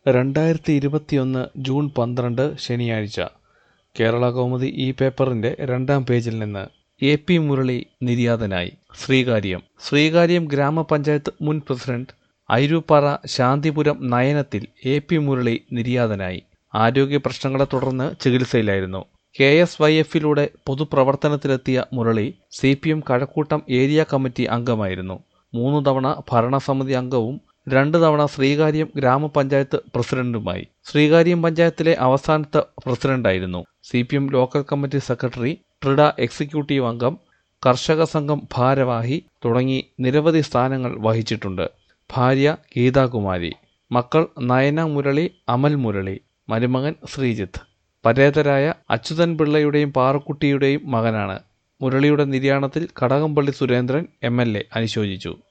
രണ്ടായിരത്തി ഇരുപത്തിയൊന്ന് ജൂൺ പന്ത്രണ്ട് ശനിയാഴ്ച കേരളകൗമുദി ഈ പേപ്പറിന്റെ രണ്ടാം പേജിൽ നിന്ന് എ പി മുരളി നിര്യാതനായി ശ്രീകാര്യം ശ്രീകാര്യം ഗ്രാമപഞ്ചായത്ത് മുൻ പ്രസിഡന്റ് ഐരൂപ്പാറ ശാന്തിപുരം നയനത്തിൽ എ പി മുരളി നിര്യാതനായി ആരോഗ്യ പ്രശ്നങ്ങളെ തുടർന്ന് ചികിത്സയിലായിരുന്നു കെ എസ് വൈ എഫിലൂടെ പൊതുപ്രവർത്തനത്തിലെത്തിയ Murali C P M Kazhakkoottam area committee അംഗമായിരുന്നു മൂന്ന് തവണ ഭരണസമിതി അംഗവും രണ്ട് തവണ ശ്രീകാര്യം ഗ്രാമപഞ്ചായത്ത് പ്രസിഡന്റുമായി ശ്രീകാര്യം പഞ്ചായത്തിലെ അവസാനത്തെ പ്രസിഡന്റായിരുന്നു C P M local committee secretary TRIDA executive അംഗം കർഷക സംഘം ഭാരവാഹി തുടങ്ങി നിരവധി സ്ഥാനങ്ങൾ വഹിച്ചിട്ടുണ്ട് ഭാര്യ ഗീതാകുമാരി മക്കൾ നയന മുരളി അമൽ മുരളി മരുമകൻ ശ്രീജിത്ത് പരേതരായ അച്യുതൻ പിള്ളയുടെയും പാറുക്കുട്ടിയുടെയും മകനാണ് മുരളിയുടെ നിര്യാണത്തിൽ Kadakampally Surendran M L A അനുശോചിച്ചു